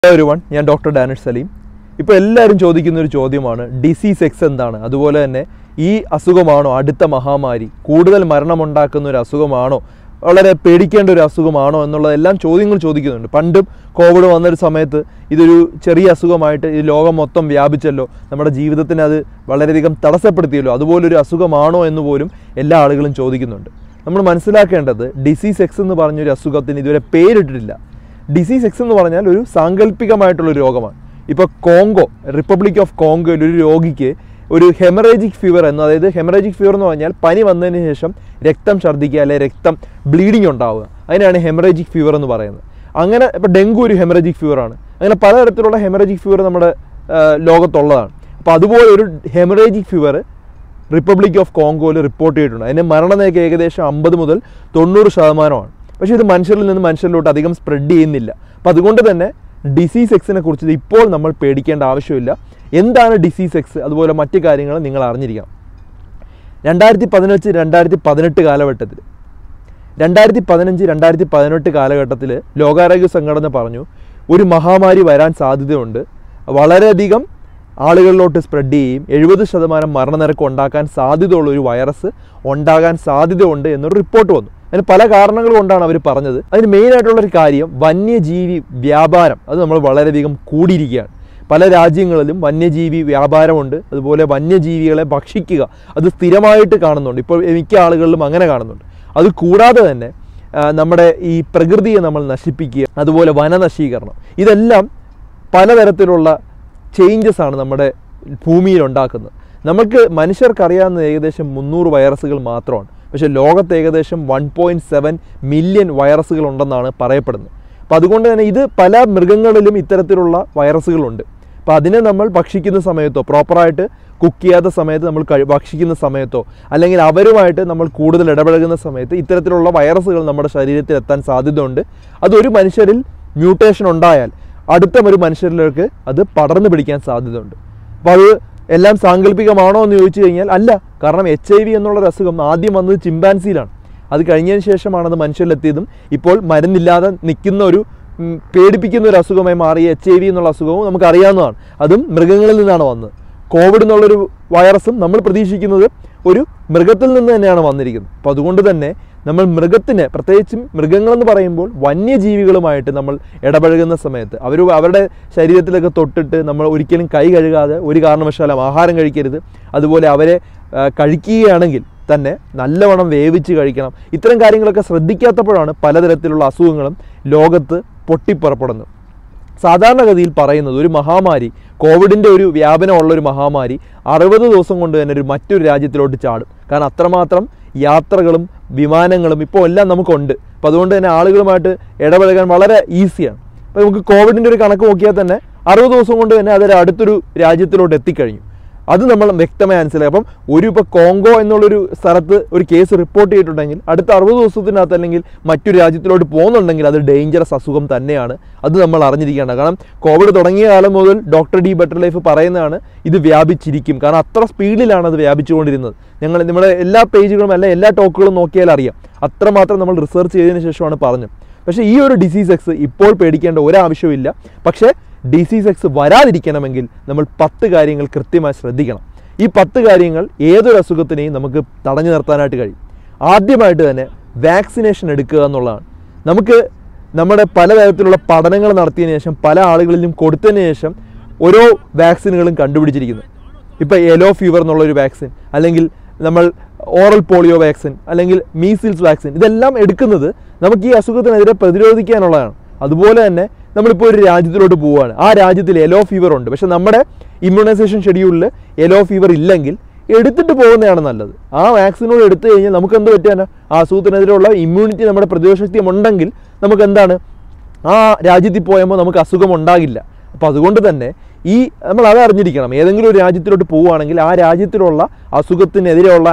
ഒരു വൺ ഞാൻ doctor Danish Saleem ഇപ്പോൾ എല്ലാവരും ചോദിക്കുന്ന ഒരു ചോദ്യമാണ് ഡിസീസ് എക്സ് എന്താണ് അതുപോലെ തന്നെ ഈ അസുഖമാണോ അടുത്ത മഹാമാരി കൂടുതൽ മരണമുണ്ടാക്കുന്ന ഒരു അസുഖമാണോ വളരെ പേടിക്കേണ്ട ഒരു അസുഖമാണോ എന്നുള്ളതെല്ലാം ചോദ്യങ്ങൾ ചോദിക്കുന്നുണ്ട് പണ്ടും കോവിഡ് വന്നൊരു സമയത്ത് ഇതൊരു ചെറിയ അസുഖമായിട്ട് ഈ ലോകം മൊത്തം വ്യാപിച്ചല്ലോ നമ്മുടെ ജീവിതത്തിന് അത് വളരെയധികം തടസ്സപ്പെടുത്തിയല്ലോ അതുപോലൊരു അസുഖമാണോ എന്ന് പോലും എല്ലാ ആളുകളും ചോദിക്കുന്നുണ്ട് നമ്മൾ മനസ്സിലാക്കേണ്ടത് ഡിസീസ് എക്സ് എന്ന് പറഞ്ഞൊരു അസുഖത്തിന് ഇതുവരെ പേരിട്ടിട്ടില്ല ഡിസീസ് എക്സ് എന്ന് പറഞ്ഞാൽ ഒരു സാങ്കല്പികമായിട്ടുള്ള ഒരു രോഗമാണ് ഇപ്പോൾ കോങ്കോ റിപ്പബ്ലിക് ഓഫ് കോങ്കോയിൽ ഒരു രോഗിക്ക് ഒരു ഹെമറേജിക് ഫീവർ എന്ന് അതായത് ഹെമറേജിക് ഫീവർ എന്ന് പറഞ്ഞാൽ പനി വന്നതിന് ശേഷം രക്തം ഛർദ്ദിക്കുക അല്ലെങ്കിൽ രക്തം ബ്ലീഡിങ് ഉണ്ടാവുക അതിനാണ് ഹെമറേജിക് ഫീവർ എന്ന് പറയുന്നത് അങ്ങനെ ഇപ്പോൾ ഡെങ്കു ഒരു ഹെമറേജിക് ഫീവറാണ് അങ്ങനെ പലതരത്തിലുള്ള ഹെമറേജിക് ഫീവർ നമ്മുടെ ആ, ലോകത്തുള്ളതാണ് അപ്പോൾ അതുപോലെ ഒരു ഹെമറേജിക് ഫീവർ റിപ്പബ്ലിക് ഓഫ് കോങ്കോയിൽ റിപ്പോർട്ട് ചെയ്തിട്ടുണ്ട് അതിന് മരണനിരക്ക് ഏകദേശം അമ്പത് മുതൽ തൊണ്ണൂറ് ശതമാനമാണ് പക്ഷേ ഇത് മനുഷ്യരിൽ നിന്ന് മനുഷ്യരിലോട്ട് അധികം സ്പ്രെഡ് ചെയ്യുന്നില്ല അപ്പം അതുകൊണ്ട് തന്നെ ഡിസീസ് എക്സിനെ കുറിച്ച് ഇപ്പോൾ നമ്മൾ പേടിക്കേണ്ട ആവശ്യമില്ല എന്താണ് ഡിസീസ് എക്സ് അതുപോലെ മറ്റു കാര്യങ്ങൾ നിങ്ങൾ അറിഞ്ഞിരിക്കണം രണ്ടായിരത്തി പതിനഞ്ച് രണ്ടായിരത്തി പതിനെട്ട് കാലഘട്ടത്തിൽ രണ്ടായിരത്തി പതിനഞ്ച് രണ്ടായിരത്തി പതിനെട്ട് കാലഘട്ടത്തിൽ ലോകാരോഗ്യ സംഘടന പറഞ്ഞു ഒരു മഹാമാരി വരാൻ സാധ്യതയുണ്ട് വളരെയധികം ആളുകളിലോട്ട് സ്പ്രെഡ് ചെയ്യുകയും എഴുപത് ശതമാനം മരണനിരക്ക് ഉണ്ടാക്കാൻ സാധ്യതയുള്ള ഒരു വൈറസ് ഉണ്ടാകാൻ സാധ്യതയുണ്ട് എന്നൊരു റിപ്പോർട്ട് വന്നു അതിന് പല കാരണങ്ങൾ കൊണ്ടാണ് അവർ പറഞ്ഞത് അതിന് മെയിനായിട്ടുള്ള ഒരു കാര്യം വന്യജീവി വ്യാപാരം അത് നമ്മൾ വളരെയധികം കൂടിയിരിക്കുകയാണ് പല രാജ്യങ്ങളിലും വന്യജീവി വ്യാപാരമുണ്ട് അതുപോലെ വന്യജീവികളെ ഭക്ഷിക്കുക അത് സ്ഥിരമായിട്ട് കാണുന്നുണ്ട് ഇപ്പോൾ മിക്ക ആളുകളിലും അങ്ങനെ കാണുന്നുണ്ട് അത് കൂടാതെ തന്നെ ആ, നമ്മുടെ ഈ പ്രകൃതിയെ നമ്മൾ നശിപ്പിക്കുക അതുപോലെ വനനശീകരണം ഇതെല്ലാം പലതരത്തിലുള്ള ചേഞ്ചസ് ആണ് നമ്മുടെ ഭൂമിയിൽ ഉണ്ടാക്കുന്നത് നമുക്ക് മനുഷ്യർക്കറിയാവുന്ന ഏകദേശം മുന്നൂറ് വൈറസുകൾ മാത്രമാണ് പക്ഷേ ലോകത്ത് ഏകദേശം വൺ പോയിൻറ്റ് സെവൻ മില്യൺ വൈറസുകൾ ഉണ്ടെന്നാണ് പറയപ്പെടുന്നത് അപ്പോൾ അതുകൊണ്ട് തന്നെ ഇത് പല മൃഗങ്ങളിലും ഇത്തരത്തിലുള്ള വൈറസുകളുണ്ട് അപ്പോൾ അതിനെ നമ്മൾ ഭക്ഷിക്കുന്ന സമയത്തോ പ്രോപ്പറായിട്ട് കുക്ക് ചെയ്യാത്ത സമയത്ത് നമ്മൾ കഴി ഭക്ഷിക്കുന്ന സമയത്തോ അല്ലെങ്കിൽ അവരുമായിട്ട് നമ്മൾ കൂടുതൽ ഇടപഴകുന്ന സമയത്ത് ഇത്തരത്തിലുള്ള വൈറസുകൾ നമ്മുടെ ശരീരത്തിൽ എത്താൻ സാധ്യതയുണ്ട് അതൊരു മനുഷ്യരിൽ മ്യൂട്ടേഷൻ ഉണ്ടായാൽ അടുത്ത ഒരു മനുഷ്യരിലേക്ക് അത് പടർന്നു പിടിക്കാൻ സാധ്യതയുണ്ട് അപ്പോൾ അത് എല്ലാം സാങ്കല്പികമാണോ എന്ന് ചോദിച്ചു കഴിഞ്ഞാൽ അല്ല കാരണം എച്ച് ഐ വി എന്നുള്ള അസുഖം ആദ്യം വന്നത് ചിമ്പാൻസിയിലാണ് അത് കഴിഞ്ഞതിന് ശേഷമാണ് അത് മനുഷ്യരിലെത്തിയതും ഇപ്പോൾ മരുന്നില്ലാതെ നിൽക്കുന്ന ഒരു ഉം, പേടിപ്പിക്കുന്ന ഒരു അസുഖമായി മാറിയ എച്ച് ഐ വി എന്നുള്ള അസുഖവും നമുക്ക് അറിയാവുന്നതാണ് അതും മൃഗങ്ങളിൽ നിന്നാണ് വന്നത് കോവിഡ് എന്നുള്ളൊരു വൈറസും നമ്മൾ പ്രതീക്ഷിക്കുന്നത് ഒരു മൃഗത്തിൽ നിന്ന് തന്നെയാണ് വന്നിരിക്കുന്നത് അപ്പോൾ അതുകൊണ്ട് തന്നെ നമ്മൾ മൃഗത്തിന് പ്രത്യേകിച്ചും മൃഗങ്ങളെന്ന് പറയുമ്പോൾ വന്യജീവികളുമായിട്ട് നമ്മൾ ഇടപഴകുന്ന സമയത്ത് അവർ അവരുടെ ശരീരത്തിലൊക്കെ തൊട്ടിട്ട് നമ്മൾ ഒരിക്കലും കൈ കഴുകാതെ ഒരു കാരണവശാലും ആഹാരം കഴിക്കരുത് അതുപോലെ അവരെ ആ, കഴിക്കുകയാണെങ്കിൽ തന്നെ നല്ലവണ്ണം വേവിച്ച് കഴിക്കണം ഇത്തരം കാര്യങ്ങളൊക്കെ ശ്രദ്ധിക്കാത്തപ്പോഴാണ് പലതരത്തിലുള്ള അസുഖങ്ങളും ലോകത്ത് പൊട്ടിപ്പുറപ്പെടുന്നത് സാധാരണഗതിയിൽ പറയുന്നത് ഒരു മഹാമാരി കോവിഡിൻ്റെ ഒരു വ്യാപനമുള്ള ഒരു മഹാമാരി അറുപത് ദിവസം കൊണ്ട് തന്നെ ഒരു മറ്റൊരു രാജ്യത്തിലോട്ട് ചാടും കാരണം അത്രമാത്രം യാത്രകളും വിമാനങ്ങളും ഇപ്പോൾ എല്ലാം നമുക്കുണ്ട് അപ്പോൾ അതുകൊണ്ട് തന്നെ ആളുകളുമായിട്ട് ഇടപഴകാൻ വളരെ ഈസിയാണ് അപ്പോൾ നമുക്ക് കോവിഡിൻ്റെ ഒരു കണക്ക് നോക്കിയാൽ തന്നെ അറുപത് ദിവസം കൊണ്ട് തന്നെ അതൊരു അടുത്തൊരു രാജ്യത്തിലോട്ട് എത്തിക്കഴിഞ്ഞു അത് നമ്മൾ വ്യക്തമായി മനസ്സിലായി അപ്പം ഒരു ഇപ്പോൾ കോങ്കോ എന്നുള്ളൊരു സ്ഥലത്ത് ഒരു കേസ് റിപ്പോർട്ട് ചെയ്തിട്ടുണ്ടെങ്കിൽ അടുത്ത അറുപത് ദിവസത്തിനകത്ത് അല്ലെങ്കിൽ മറ്റൊരു രാജ്യത്തിലോട്ട് പോകുന്നുണ്ടെങ്കിൽ അത് ഡേഞ്ചറസ് അസുഖം തന്നെയാണ് അത് നമ്മൾ അറിഞ്ഞിരിക്കേണ്ട കാരണം കോവിഡ് തുടങ്ങിയ കാലം മുതൽ ഡോക്ടർ ഡി ബെറ്റർ ലൈഫ് പറയുന്നതാണ് ഇത് വ്യാപിച്ചിരിക്കും കാരണം അത്ര സ്പീഡിലാണ് അത് വ്യാപിച്ചുകൊണ്ടിരുന്നത് ഞങ്ങൾ നമ്മുടെ എല്ലാ പേജുകളും അല്ല എല്ലാ ടോക്കുകളും നോക്കിയാൽ അറിയാം അത്രമാത്രം നമ്മൾ റിസർച്ച് ചെയ്തതിന് ശേഷമാണ് പറഞ്ഞത് പക്ഷേ ഈ ഒരു ഡിസീസ് എക്സ് ഇപ്പോൾ പേടിക്കേണ്ട ഒരാവശ്യമില്ല പക്ഷേ ഡിസീസ് എക്സ് വരാതിരിക്കണമെങ്കിൽ നമ്മൾ പത്ത് കാര്യങ്ങൾ കൃത്യമായി ശ്രദ്ധിക്കണം ഈ പത്ത് കാര്യങ്ങൾ ഏതൊരു അസുഖത്തിനെയും നമുക്ക് തടഞ്ഞു നിർത്താനായിട്ട് കഴിയും ആദ്യമായിട്ട് തന്നെ വാക്സിനേഷൻ എടുക്കുക എന്നുള്ളതാണ് നമുക്ക് നമ്മുടെ പലതരത്തിലുള്ള പഠനങ്ങൾ നടത്തിയതിനു ശേഷം പല ആളുകളിലും കൊടുത്തതിന് ശേഷം ഓരോ വാക്സിനുകളും കണ്ടുപിടിച്ചിരിക്കുന്നത് ഇപ്പോൾ യെല്ലോ ഫീവർ എന്നുള്ളൊരു വാക്സിൻ അല്ലെങ്കിൽ നമ്മൾ ഓറൽ പോളിയോ വാക്സിൻ അല്ലെങ്കിൽ മീസിൽസ് വാക്സിൻ ഇതെല്ലാം എടുക്കുന്നത് നമുക്ക് ഈ അസുഖത്തിനെതിരെ പ്രതിരോധിക്കാനുള്ളതാണ് അതുപോലെ തന്നെ നമ്മളിപ്പോൾ ഒരു രാജ്യത്തിലോട്ട് പോവുകയാണ് ആ രാജ്യത്തിൽ യെല്ലോ ഫീവർ ഉണ്ട് പക്ഷെ നമ്മുടെ ഇമ്മ്യൂണൈസേഷൻ ഷെഡ്യൂളിൽ യെല്ലോ ഫീവർ ഇല്ലെങ്കിൽ എടുത്തിട്ട് പോകുന്നതാണ് നല്ലത് ആ വാക്സിനോട് എടുത്തു കഴിഞ്ഞാൽ നമുക്ക് എന്ത് പറ്റാനാ ആ അസുഖത്തിനെതിരെയുള്ള ഇമ്മ്യൂണിറ്റി നമ്മുടെ പ്രതിരോധശക്തി ഉണ്ടെങ്കിൽ നമുക്ക് എന്താണ് ആ രാജ്യത്തിൽ പോയുമ്പോൾ നമുക്ക് അസുഖം ഉണ്ടാകില്ല അപ്പോൾ അതുകൊണ്ട് തന്നെ ഈ നമ്മൾ അത് അറിഞ്ഞിരിക്കണം ഏതെങ്കിലും ഒരു രാജ്യത്തിലോട്ട് പോവുകയാണെങ്കിൽ ആ രാജ്യത്തിലുള്ള അസുഖത്തിനെതിരെയുള്ള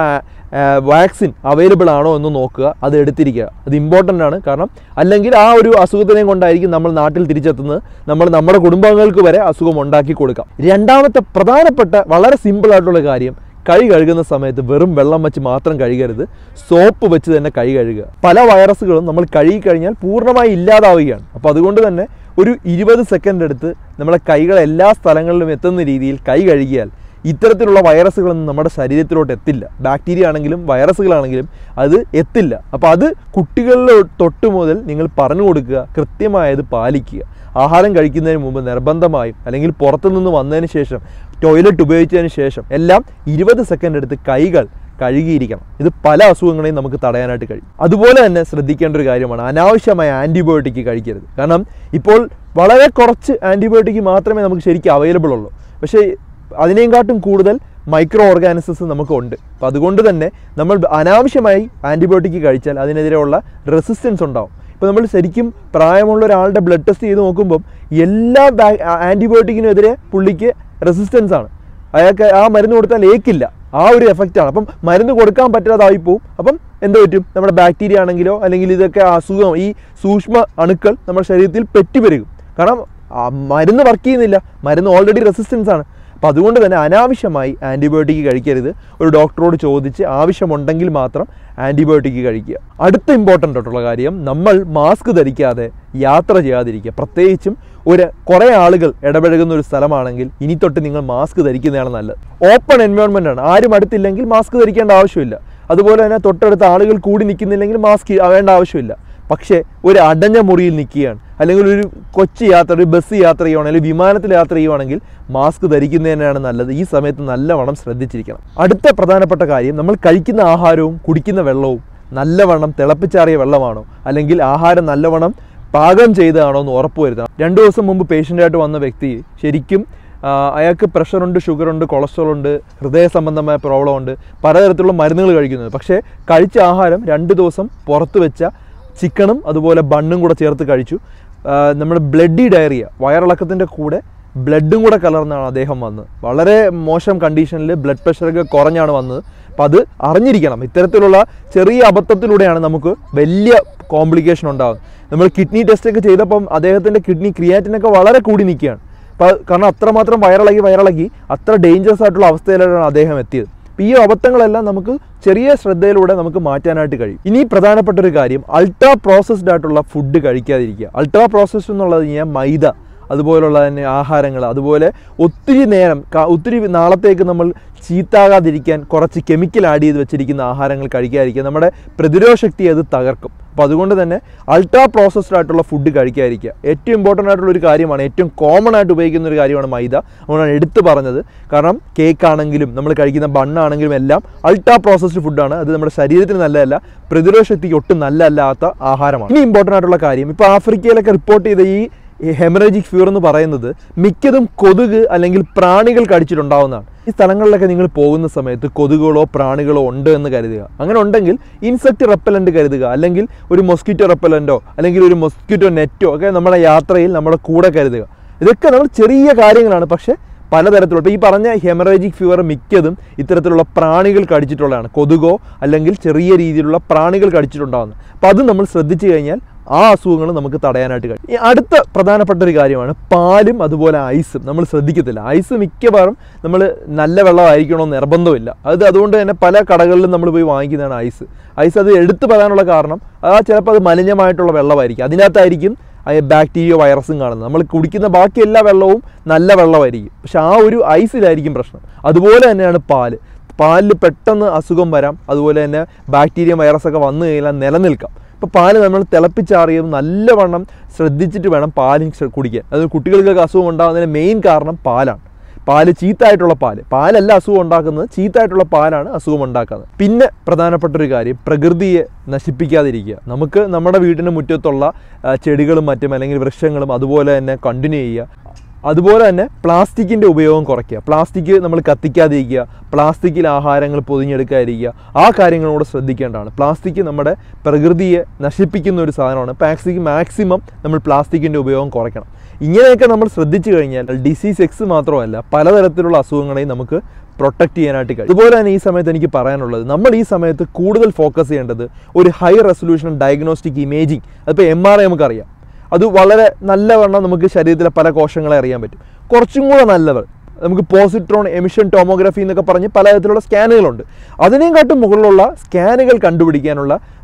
വാക്സിൻ അവൈലബിൾ ആണോ എന്ന് നോക്കുക അത് എടുത്തിരിക്കുക അത് ഇമ്പോർട്ടൻ്റ് ആണ് കാരണം അല്ലെങ്കിൽ ആ ഒരു അസുഖത്തിനെയും കൊണ്ടായിരിക്കും നമ്മൾ നാട്ടിൽ തിരിച്ചെത്തുന്നത് നമ്മൾ നമ്മുടെ കുടുംബാംഗങ്ങൾക്ക് വരെ അസുഖം ഉണ്ടാക്കി കൊടുക്കാം രണ്ടാമത്തെ പ്രധാനപ്പെട്ട വളരെ സിമ്പിൾ ആയിട്ടുള്ള കാര്യം കൈ കഴുകുന്ന സമയത്ത് വെറും വെള്ളം വെച്ച് മാത്രം കഴുകരുത് സോപ്പ് വെച്ച് തന്നെ കൈ കഴുകുക പല വൈറസുകളും നമ്മൾ കഴുകി കഴിഞ്ഞാൽ പൂർണ്ണമായി ഇല്ലാതാവുകയാണ് അപ്പോൾ അതുകൊണ്ട് തന്നെ ഒരു ഇരുപത് സെക്കൻഡ് എടുത്ത് നമ്മുടെ കൈകൾ എല്ലാ സ്ഥലങ്ങളിലും എത്തുന്ന രീതിയിൽ കൈ കഴുകിയാൽ ഇത്തരത്തിലുള്ള വൈറസുകളൊന്നും നമ്മുടെ ശരീരത്തിലോട്ട് എത്തില്ല ബാക്ടീരിയ ആണെങ്കിലും വൈറസുകളാണെങ്കിലും അത് എത്തില്ല അപ്പോൾ അത് കുട്ടികളിൽ തൊട്ട് മുതൽ നിങ്ങൾ പറഞ്ഞു കൊടുക്കുക കൃത്യമായത് പാലിക്കുക ആഹാരം കഴിക്കുന്നതിന് മുമ്പ് നിർബന്ധമായും അല്ലെങ്കിൽ പുറത്തുനിന്ന് വന്നതിന് ശേഷം ടോയ്ലറ്റ് ഉപയോഗിച്ചതിന് ശേഷം എല്ലാം ഇരുപത് സെക്കൻഡ് എടുത്ത് കൈകൾ കഴുകിയിരിക്കണം ഇത് പല അസുഖങ്ങളെയും നമുക്ക് തടയാനായിട്ട് കഴിയും അതുപോലെ തന്നെ ശ്രദ്ധിക്കേണ്ട ഒരു കാര്യമാണ് അനാവശ്യമായ ആൻറ്റിബയോട്ടിക് കഴിക്കരുത് കാരണം ഇപ്പോൾ വളരെ കുറച്ച് ആൻറ്റിബയോട്ടിക് മാത്രമേ നമുക്ക് ശരിക്കും അവൈലബിൾ ഉള്ളൂ പക്ഷേ അതിനേക്കാട്ടും കൂടുതൽ മൈക്രോ ഓർഗാനിസംസ് നമുക്കുണ്ട് അപ്പം അതുകൊണ്ട് തന്നെ നമ്മൾ അനാവശ്യമായി ആൻറ്റിബയോട്ടിക് കഴിച്ചാൽ അതിനെതിരെയുള്ള റെസിസ്റ്റൻസ് ഉണ്ടാവും ഇപ്പോൾ നമ്മൾ ശരിക്കും പ്രായമുള്ള ഒരാളുടെ ബ്ലഡ് ടെസ്റ്റ് ചെയ്ത് നോക്കുമ്പം എല്ലാ ആൻറ്റിബയോട്ടിക്കിനെതിരെ പുള്ളിക്ക് റെസിസ്റ്റൻസ് ആണ് അയാൾക്ക് ആ മരുന്ന് കൊടുത്താൽ ഏക്കില്ല ആ ഒരു എഫക്റ്റാണ് അപ്പം മരുന്ന് കൊടുക്കാൻ പറ്റാതായി പോവും അപ്പം എന്ത് പറ്റും നമ്മുടെ ബാക്ടീരിയ ആണെങ്കിലോ അല്ലെങ്കിൽ ഇതൊക്കെ അസുഖം ഈ സൂക്ഷ്മ അണുക്കൾ നമ്മുടെ ശരീരത്തിൽ പെറ്റുപെരുകും കാരണം ആ മരുന്ന് വർക്ക് ചെയ്യുന്നില്ല മരുന്ന് ഓൾറെഡി റെസിസ്റ്റൻസ് ആണ് അപ്പോൾ അതുകൊണ്ട് തന്നെ അനാവശ്യമായി ആൻറ്റിബയോട്ടിക് കഴിക്കരുത് ഒരു ഡോക്ടറോട് ചോദിച്ച് ആവശ്യമുണ്ടെങ്കിൽ മാത്രം ആൻറ്റിബയോട്ടിക് കഴിക്കുക അടുത്ത ഇമ്പോർട്ടൻ്റ് ആയിട്ടുള്ള കാര്യം നമ്മൾ മാസ്ക് ധരിക്കാതെ യാത്ര ചെയ്യാതിരിക്കുക പ്രത്യേകിച്ചും ഒരു കുറേ ആളുകൾ ഇടപഴകുന്ന ഒരു സ്ഥലമാണെങ്കിൽ ഇനി തൊട്ട് നിങ്ങൾ മാസ്ക് ധരിക്കുന്നതാണ് നല്ലത് ഓപ്പൺ എൻവയോൺമെൻ്റ് ആണ് ആരും അടുത്തില്ലെങ്കിൽ മാസ്ക് ധരിക്കേണ്ട ആവശ്യമില്ല അതുപോലെ തന്നെ തൊട്ടടുത്ത ആളുകൾ കൂടി നിൽക്കുന്നില്ലെങ്കിൽ മാസ്ക് വേണ്ട ആവശ്യമില്ല പക്ഷേ ഒരു അടഞ്ഞ മുറിയിൽ നിൽക്കുകയാണ് അല്ലെങ്കിൽ ഒരു കൊച്ചു യാത്ര ഒരു ബസ് യാത്ര ചെയ്യുവാണെങ്കിൽ അല്ലെങ്കിൽ വിമാനത്തിൽ യാത്ര ചെയ്യുവാണെങ്കിൽ മാസ്ക് ധരിക്കുന്നത് തന്നെയാണ് നല്ലത് ഈ സമയത്ത് നല്ലവണ്ണം ശ്രദ്ധിച്ചിരിക്കണം അടുത്ത പ്രധാനപ്പെട്ട കാര്യം നമ്മൾ കഴിക്കുന്ന ആഹാരവും കുടിക്കുന്ന വെള്ളവും നല്ലവണ്ണം തിളപ്പിച്ചാറിയ വെള്ളമാണോ അല്ലെങ്കിൽ ആഹാരം നല്ലവണ്ണം പാകം ചെയ്തതാണോ എന്ന് ഉറപ്പുവരുത്തണം രണ്ട് ദിവസം മുമ്പ് പേഷ്യൻ്റായിട്ട് വന്ന വ്യക്തി ശരിക്കും ആ, അയാൾക്ക് പ്രഷറുണ്ട് ഷുഗറുണ്ട് കൊളസ്ട്രോൾ ഉണ്ട് ഹൃദയ സംബന്ധമായ പ്രോബ്ലം ഉണ്ട് പലതരത്തിലുള്ള മരുന്നുകൾ കഴിക്കുന്നത് പക്ഷേ കഴിച്ച ആഹാരം രണ്ട് ദിവസം പുറത്ത് വെച്ച ചിക്കണും അതുപോലെ ബണ്ണും കൂടെ ചേർത്ത് കഴിച്ചു ആ, നമ്മുടെ ബ്ലഡി ഡയറിയ വയറിളക്കത്തിൻ്റെ കൂടെ ബ്ലഡും കൂടെ കലർന്നാണ് അദ്ദേഹം വന്നത് വളരെ മോശം കണ്ടീഷനിൽ ബ്ലഡ് പ്രഷറൊക്കെ കുറഞ്ഞാണ് വന്നത് അപ്പം അത് അറിഞ്ഞിരിക്കണം ഇത്തരത്തിലുള്ള ചെറിയ അബദ്ധത്തിലൂടെയാണ് നമുക്ക് വലിയ കോംപ്ലിക്കേഷൻ ഉണ്ടാകുന്നത് നമ്മൾ കിഡ്നി ടെസ്റ്റ് ഒക്കെ ചെയ്തപ്പം അദ്ദേഹത്തിൻ്റെ കിഡ്നി ക്രിയാറ്റിനൊക്കെ വളരെ കൂടി നിൽക്കുകയാണ് അപ്പോൾ കാരണം അത്രമാത്രം വയറിളകി വയറിളകി അത്ര ഡേഞ്ചറസ് ആയിട്ടുള്ള അവസ്ഥയിലാണ് അദ്ദേഹം എത്തിയത് അപ്പോൾ ഈ അബദ്ധങ്ങളെല്ലാം നമുക്ക് ചെറിയ ശ്രദ്ധയിലൂടെ നമുക്ക് മാറ്റാനായിട്ട് കഴിയും ഇനി പ്രധാനപ്പെട്ട ഒരു കാര്യം അൾട്രാ പ്രോസസ്ഡ് ആയിട്ടുള്ള ഫുഡ് കഴിക്കാതിരിക്കുക അൾട്രാ പ്രോസസ്ഡ് എന്നുള്ളത് കഴിഞ്ഞാൽ മൈദ അതുപോലുള്ള തന്നെ ആഹാരങ്ങൾ അതുപോലെ ഒത്തിരി നേരം ക- ഒത്തിരി നാളത്തേക്ക് നമ്മൾ ചീത്താകാതിരിക്കാൻ കുറച്ച് കെമിക്കൽ ആഡ് ചെയ്ത് വെച്ചിരിക്കുന്ന ആഹാരങ്ങൾ കഴിക്കാതിരിക്കുക നമ്മുടെ പ്രതിരോധ ശക്തി അത് തകർക്കും അപ്പോൾ അതുകൊണ്ട് തന്നെ അൾട്രാ പ്രോസസ്ഡ് ആയിട്ടുള്ള ഫുഡ് കഴിക്കാതിരിക്കുക ഏറ്റവും ഇമ്പോർട്ടൻ്റ് ആയിട്ടുള്ള ഒരു കാര്യമാണ് ഏറ്റവും കോമൺ ആയിട്ട് ഉപയോഗിക്കുന്ന ഒരു കാര്യമാണ് മൈദ അതുകൊണ്ടാണ് എടുത്തു പറഞ്ഞത് കാരണം കേക്ക് ആണെങ്കിലും നമ്മൾ കഴിക്കുന്ന ബണ്ണാണെങ്കിലും എല്ലാം അൾട്രാ പ്രോസസ്ഡ് ഫുഡാണ് അത് നമ്മുടെ ശരീരത്തിന് നല്ലതല്ല പ്രതിരോധ ശക്തിക്ക് ഒട്ടും നല്ലതല്ലാത്ത ആഹാരമാണ് ഇനി ഇമ്പോർട്ടൻ്റ് ആയിട്ടുള്ള കാര്യം ഇപ്പോൾ ആഫ്രിക്കയിലൊക്കെ റിപ്പോർട്ട് ചെയ്ത ഈ ഹെമറേജിക് ഫീവർ എന്ന് പറയുന്നത് മിക്കതും കൊതുക് അല്ലെങ്കിൽ പ്രാണികൾ കടിച്ചിട്ടുണ്ടാവുന്നതാണ് ഈ സ്ഥലങ്ങളിലൊക്കെ നിങ്ങൾ പോകുന്ന സമയത്ത് കൊതുകുകളോ പ്രാണികളോ ഉണ്ട് എന്ന് കരുതുക അങ്ങനെ ഉണ്ടെങ്കിൽ ഇൻസെക്റ്റ് റെപ്പലൻ്റ് കരുതുക അല്ലെങ്കിൽ ഒരു മൊസ്കിറ്റോ റെപ്പലൻ്റോ അല്ലെങ്കിൽ ഒരു മൊസ്കിറ്റോ നെറ്റോ ഒക്കെ നമ്മുടെ യാത്രയിൽ നമ്മുടെ കൂടെ കരുതുക ഇതൊക്കെ നമ്മൾ ചെറിയ കാര്യങ്ങളാണ് പക്ഷേ പലതരത്തിലുള്ള ഇപ്പോൾ ഈ പറഞ്ഞ ഹെമറേജിക് ഫീവർ മിക്കതും ഇത്തരത്തിലുള്ള പ്രാണികൾ കടിച്ചിട്ടുള്ളതാണ് കൊതുകോ അല്ലെങ്കിൽ ചെറിയ രീതിയിലുള്ള പ്രാണികൾ കടിച്ചിട്ടുണ്ടാകുന്നത് അപ്പോൾ അത് നമ്മൾ ശ്രദ്ധിച്ചു കഴിഞ്ഞാൽ ആ അസുഖങ്ങൾ നമുക്ക് തടയാനായിട്ട് കഴിയും ഈ അടുത്ത പ്രധാനപ്പെട്ട ഒരു കാര്യമാണ് പാലും അതുപോലെ ഐസും നമ്മൾ ശ്രദ്ധിക്കത്തില്ല ഐസ് മിക്കവാറും നമ്മൾ നല്ല വെള്ളമായിരിക്കണമെന്ന് നിർബന്ധമില്ല അത് അതുകൊണ്ട് തന്നെ പല കടകളിലും നമ്മൾ പോയി വാങ്ങിക്കുന്നതാണ് ഐസ് ഐസ് അത് എടുത്തു പറയാനുള്ള കാരണം ആ ചിലപ്പോൾ അത് മലിനമായിട്ടുള്ള വെള്ളമായിരിക്കും അതിനകത്തായിരിക്കും ബാക്ടീരിയ വൈറസും കാണുന്നത് നമ്മൾ കുടിക്കുന്ന ബാക്കി എല്ലാ വെള്ളവും നല്ല വെള്ളമായിരിക്കും പക്ഷെ ആ ഒരു ഐസിലായിരിക്കും പ്രശ്നം അതുപോലെ തന്നെയാണ് പാല് പാലിൽ പെട്ടെന്ന് അസുഖം വരാം അതുപോലെ തന്നെ ബാക്ടീരിയ വൈറസൊക്കെ വന്നു കഴിഞ്ഞാൽ നിലനിൽക്കാം ഇപ്പോൾ പാല് നമ്മൾ തിളപ്പിച്ചാറിയും നല്ലവണ്ണം ശ്രദ്ധിച്ചിട്ട് വേണം പാല് ശ്ര- കുടിക്കാൻ അത് കുട്ടികൾക്കൊക്കെ അസുഖം ഉണ്ടാകുന്നതിന് മെയിൻ കാരണം പാലാണ് പാല് ചീത്തായിട്ടുള്ള പാല് പാലല്ല അസുഖം ഉണ്ടാക്കുന്നത് ചീത്തായിട്ടുള്ള പാലാണ് അസുഖം ഉണ്ടാക്കുന്നത് പിന്നെ പ്രധാനപ്പെട്ട ഒരു കാര്യം പ്രകൃതിയെ നശിപ്പിക്കാതിരിക്കുക നമുക്ക് നമ്മുടെ വീടിന് മുറ്റത്തുള്ള ആ, ചെടികളും മറ്റും അല്ലെങ്കിൽ വൃക്ഷങ്ങളും അതുപോലെ തന്നെ കണ്ടിന്യൂ ചെയ്യുക അതുപോലെ തന്നെ പ്ലാസ്റ്റിക്കിൻ്റെ ഉപയോഗം കുറയ്ക്കുക പ്ലാസ്റ്റിക് നമ്മൾ കത്തിക്കാതിരിക്കുക പ്ലാസ്റ്റിക്കിൽ ആഹാരങ്ങൾ പൊതിഞ്ഞെടുക്കാതിരിക്കുക ആ കാര്യങ്ങളോട് ശ്രദ്ധിക്കേണ്ടതാണ് പ്ലാസ്റ്റിക് നമ്മുടെ പ്രകൃതിയെ നശിപ്പിക്കുന്ന ഒരു സാധനമാണ് പ്ലാസ്റ്റിക് മാക്സിമം നമ്മൾ പ്ലാസ്റ്റിക്കിൻ്റെ ഉപയോഗം കുറയ്ക്കണം ഇങ്ങനെയൊക്കെ നമ്മൾ ശ്രദ്ധിച്ചു കഴിഞ്ഞാൽ ഡിസീസ് എക്സ് മാത്രമല്ല പലതരത്തിലുള്ള അസുഖങ്ങളെയും നമുക്ക് പ്രൊട്ടക്ട് ചെയ്യാനായിട്ട് കഴിയും അതുപോലെ തന്നെ ഈ സമയത്ത് എനിക്ക് പറയാനുള്ളത് നമ്മൾ ഈ സമയത്ത് കൂടുതൽ ഫോക്കസ് ചെയ്യേണ്ടത് ഒരു ഹൈ റെസൊല്യൂഷൻ ഡയഗ്നോസ്റ്റിക് ഇമേജിങ് അതിപ്പോൾ എം ആർ ഐ നമുക്കറിയാം അത് വളരെ നല്ലവണ്ണം നമുക്ക് ശരീരത്തിലെ പല കോശങ്ങളെ അറിയാൻ പറ്റും കുറച്ചും കൂടെ നല്ലത് നമുക്ക് പോസിട്രോൺ എമിഷൻ ടോമോഗ്രഫി എന്നൊക്കെ പറഞ്ഞ് പലതരത്തിലുള്ള സ്കാനുകളുണ്ട് അതിനെക്കാട്ടും മുകളിലുള്ള സ്കാനുകൾ കണ്ടുപിടിക്കാനുള്ള ഒരു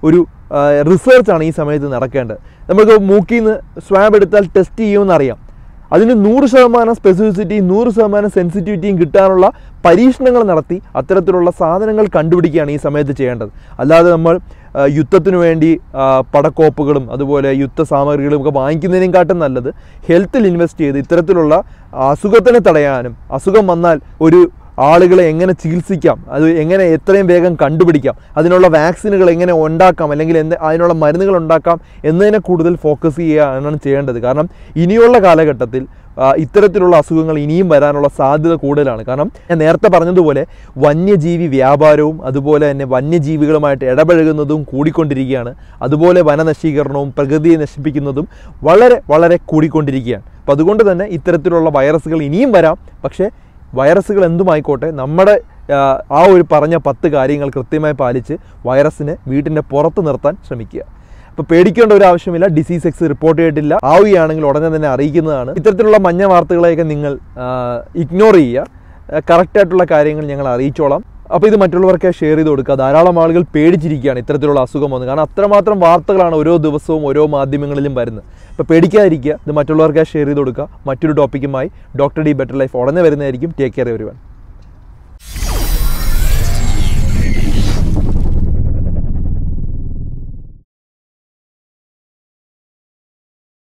റിസർച്ചാണ് ഈ സമയത്ത് നടക്കേണ്ടത് നമുക്ക് മൂക്കിൽ നിന്ന് സ്വാബ് എടുത്താൽ ടെസ്റ്റ് ചെയ്യുമെന്ന് അറിയാം അതിന് നൂറ് ശതമാനം സ്പെസിഫിസിറ്റിയും നൂറ് ശതമാനം സെൻസിറ്റിവിറ്റിയും കിട്ടാനുള്ള പരീക്ഷണങ്ങൾ നടത്തി അത്തരത്തിലുള്ള സാധനങ്ങൾ കണ്ടുപിടിക്കുകയാണ് ഈ സമയത്ത് ചെയ്യേണ്ടത് അല്ലാതെ നമ്മൾ ആ, യുദ്ധത്തിനു വേണ്ടി ആ, പടക്കോപ്പുകളും അതുപോലെ യുദ്ധ സാമഗ്രികളും ഒക്കെ വാങ്ങിക്കുന്നതിനെക്കാട്ടും നല്ലത് ഹെൽത്തിൽ ഇൻവെസ്റ്റ് ചെയ്ത് ഇത്തരത്തിലുള്ള അസുഖത്തിനെ തടയാനും അസുഖം വന്നാൽ ഒരു ആളുകളെ എങ്ങനെ ചികിത്സിക്കാം അത് എങ്ങനെ എത്രയും വേഗം കണ്ടുപിടിക്കാം അതിനുള്ള വാക്സിനുകൾ എങ്ങനെ ഉണ്ടാക്കാം അല്ലെങ്കിൽ എന്ത് അതിനുള്ള മരുന്നുകൾ ഉണ്ടാക്കാം എന്നതിനെ കൂടുതൽ ഫോക്കസ് ചെയ്യുകയാണ് ചെയ്യേണ്ടത് കാരണം ഇനിയുള്ള കാലഘട്ടത്തിൽ ആ, ഇത്തരത്തിലുള്ള അസുഖങ്ങൾ ഇനിയും വരാനുള്ള സാധ്യത കൂടുതലാണ് കാരണം ഞാൻ നേരത്തെ പറഞ്ഞതുപോലെ വന്യജീവി വ്യാപാരവും അതുപോലെ തന്നെ വന്യജീവികളുമായിട്ട് ഇടപഴകുന്നതും കൂടിക്കൊണ്ടിരിക്കുകയാണ് അതുപോലെ വനനശീകരണവും പ്രകൃതിയെ നശിപ്പിക്കുന്നതും വളരെ വളരെ കൂടിക്കൊണ്ടിരിക്കുകയാണ് അപ്പം അതുകൊണ്ട് തന്നെ ഇത്തരത്തിലുള്ള വൈറസുകൾ ഇനിയും വരാം പക്ഷേ വൈറസുകൾ എന്തുമായിക്കോട്ടെ നമ്മുടെ ആ, ആ ഒരു പറഞ്ഞ പത്ത് കാര്യങ്ങൾ കൃത്യമായി പാലിച്ച് വൈറസിനെ വീട്ടിൻ്റെ പുറത്ത് നിർത്താൻ ശ്രമിക്കുക അപ്പോൾ പേടിക്കേണ്ട ഒരു ആവശ്യമില്ല ഡിസീസ് എക്സ് റിപ്പോർട്ട് ചെയ്തിട്ടില്ല ആവുകയാണെങ്കിൽ ഉടനെ തന്നെ അറിയിക്കുന്നതാണ് ഇത്തരത്തിലുള്ള മഞ്ഞ വാർത്തകളെയൊക്കെ നിങ്ങൾ ഇഗ്നോർ ചെയ്യുക കറക്റ്റായിട്ടുള്ള കാര്യങ്ങൾ ഞങ്ങൾ അറിയിച്ചോളാം അപ്പോൾ ഇത് മറ്റുള്ളവർക്ക് ഷെയർ ചെയ്ത് കൊടുക്കുക ധാരാളം ആളുകൾ പേടിച്ചിരിക്കുകയാണ് ഇത്തരത്തിലുള്ള അസുഖം വന്ന് കാരണം അത്രമാത്രം വാർത്തകളാണ് ഓരോ ദിവസവും ഓരോ മാധ്യമങ്ങളിലും വരുന്നത് അപ്പോൾ പേടിക്കാതിരിക്കുക ഇത് മറ്റുള്ളവർക്ക് ഷെയർ ചെയ്ത് കൊടുക്കുക മറ്റൊരു ടോപ്പിക്കുമായി ഡോക്ടർ ഡി ബെറ്റർ ലൈഫ് ഉടനെ വരുന്നതായിരിക്കും ടേക്ക് കെയർ എവരി വൺ